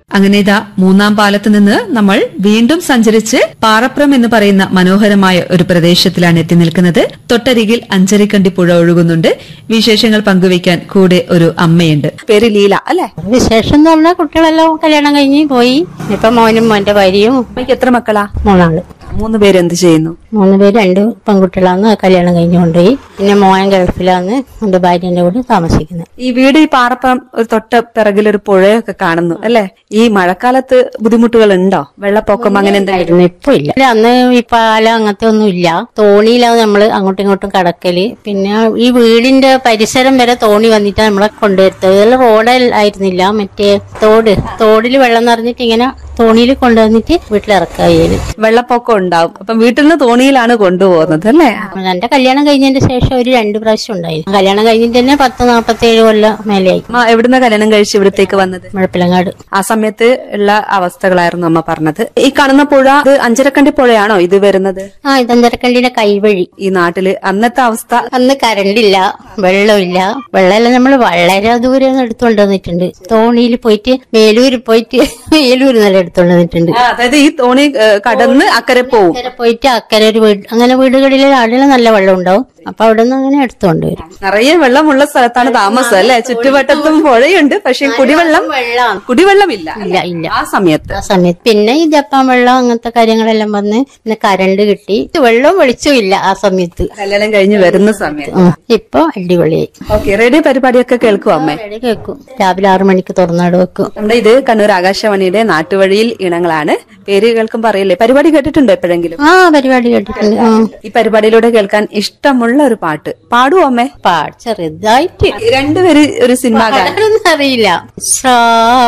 അങ്ങനെ ഇതാ മൂന്നാം പാലത്ത് നിന്ന് നമ്മൾ വീണ്ടും സഞ്ചരിച്ച് പാറപ്രം എന്ന് പറയുന്ന മനോഹരമായ ഒരു പ്രദേശത്തിലാണ് എത്തി നിൽക്കുന്നത് തൊട്ടരികിൽ അഞ്ചരിക്കണ്ടി പുഴ ഒഴുകുന്നുണ്ട് വിശേഷങ്ങൾ പങ്കുവയ്ക്കാൻ കൂടെ ഒരു അമ്മയുണ്ട് പേര് ലീല അല്ലെ വിശേഷം എന്ന് പറഞ്ഞാൽ കുട്ടികളെല്ലാം കല്യാണം കഴിഞ്ഞ് പോയി ഇപ്പൊ മോനും മോന്റെ ഭാര്യയും അമ്മയ്ക്ക് എത്ര മക്കളാ മൂന്നാള് മൂന്ന് പേര് എന്ത് ചെയ്യുന്നു മൂന്ന് പേര് രണ്ട് പെൺകുട്ടികളാന്ന് കല്യാണം കഴിഞ്ഞ് കൊണ്ടുപോയി പിന്നെ മോൻ ഗൾഫിലാന്ന് എന്റെ ഭാര്യന്റെ കൂടെ താമസിക്കുന്നത് ഈ വീട് ഈ പാറപ്പം ഒരു തൊട്ട പിറകിൽ ഒരു പുഴയൊക്കെ കാണുന്നു അല്ലെ ഈ മഴക്കാലത്ത് ബുദ്ധിമുട്ടുകൾ ഉണ്ടോ വെള്ളപ്പൊക്കം അങ്ങനെ എന്തെങ്കിലും ആയിരുന്നു ഇപ്പൊ ഇല്ല ഇല്ല, അന്ന് ഈ പാലം അങ്ങനത്തെ ഒന്നും ഇല്ല തോണിയിലാണ് നമ്മള് അങ്ങോട്ടും ഇങ്ങോട്ടും കടക്കല് പിന്നെ ഈ വീടിന്റെ പരിസരം വരെ തോണി വന്നിട്ട് നമ്മളെ കൊണ്ടുവരുത്തത് ഇതെല്ലാം റോഡായിരുന്നില്ല മറ്റേ തോട് തോടിൽ വെള്ളം നിറഞ്ഞിട്ട് ഇങ്ങനെ തോണിയിൽ കൊണ്ടുവന്നിട്ട് വീട്ടിലിറക്കുകയാണ് വെള്ളപ്പൊക്കം ഉണ്ടാവും അപ്പം വീട്ടിൽ നിന്ന് തോണിയിലാണ് കൊണ്ടുപോകുന്നത് അല്ലേ എന്റെ കല്യാണം കഴിഞ്ഞതിന്റെ ശേഷം ഒരു രണ്ട് പ്രാവശ്യം ഉണ്ടായിരുന്നു കല്യാണം കഴിഞ്ഞിട്ട് തന്നെ പത്ത് നാപ്പത്തി ഏഴ് കൊല്ലം മേലെയായി അമ്മ എവിടുന്ന കല്യാണം കഴിച്ച് ഇവിടത്തേക്ക് വന്നത് മുഴപ്പിലങ്ങാട് ആ സമയത്ത് ഉള്ള അവസ്ഥകളായിരുന്നു അമ്മ പറഞ്ഞത് ഈ കാണുന്ന പുഴ ഇത് അഞ്ചരക്കണ്ടി പുഴയാണോ ഇത് വരുന്നത് ആ ഇതന്തരക്കണ്ടിന്റെ കൈവഴി ഈ നാട്ടില് അന്നത്തെ അവസ്ഥ അന്ന് കരണ്ടില്ല വെള്ളമില്ല വെള്ളമെല്ലാം നമ്മൾ വളരെ ദൂരെ നിന്ന് എടുത്തുകൊണ്ട് വന്നിട്ടുണ്ട് തോണിയിൽ പോയിട്ട് മേലൂര് പോയിട്ട് മേലൂര് നല്ല എടുത്തുകൊണ്ട് വന്നിട്ടുണ്ട് ആ, അതായത് ഈ തോണി ഏ, കടന്ന് അക്കരെ പോവും അക്കരെ പോയിട്ട് അക്കരെ ഒരു വീട് അങ്ങനെ വീടുകളിൽ ആടില് നല്ല വെള്ളം ഉണ്ടാവും അപ്പൊ അവിടെ നിന്ന് അങ്ങനെ എടുത്തുകൊണ്ട് വരും നിറയെ വെള്ളമുള്ള സ്ഥലത്താണ് താമസം അല്ലെ ചുറ്റുവട്ടത്തും പുഴയുണ്ട് പക്ഷെ കുടിവെള്ളം വെള്ളം കുടിവെള്ളമില്ല ഇല്ല ഇല്ല ആ സമയത്ത് ആ സമയത്ത് പിന്നെ ഈ ജപ്പാൻ വെള്ളം അങ്ങനത്തെ കാര്യങ്ങളെല്ലാം വന്ന് പിന്നെ കരണ്ട് കിട്ടി വെള്ളവും വെളിച്ചവും ഇല്ല ആ സമയത്ത് കല്യാണം കഴിഞ്ഞ് വരുന്ന സമയത്ത് ഉം. ഇപ്പൊ അടിപൊളിയായി ഓക്കെ റേഡിയോ പരിപാടിയൊക്കെ കേൾക്കും അമ്മേ റെഡി കേൾക്കും രാവിലെ ആറു മണിക്ക് തുറന്നാട് വെക്കും നമ്മുടെ ഇത് കണ്ണൂർ ആകാശവാണിയുടെ നാട്ടുവഴിയിൽ ഇണങ്ങളാണ് പേര് കേൾക്കുമ്പോൾ അറിയില്ലേ പരിപാടി കേട്ടിട്ടുണ്ടോ എപ്പോഴെങ്കിലും ആ പരിപാടി കേട്ടിട്ടുണ്ട് ആ ഈ പരിപാടിയിലൂടെ കേൾക്കാൻ ഇഷ്ടമുള്ള ഒരു പാട്ട് പാടുവോ അമ്മേ പാട് ചെറുതായിട്ട് രണ്ടുപേര് ഒരു സിനിമ ഗാനം പാടാനൊന്നും അറിയില്ല ശ്രാ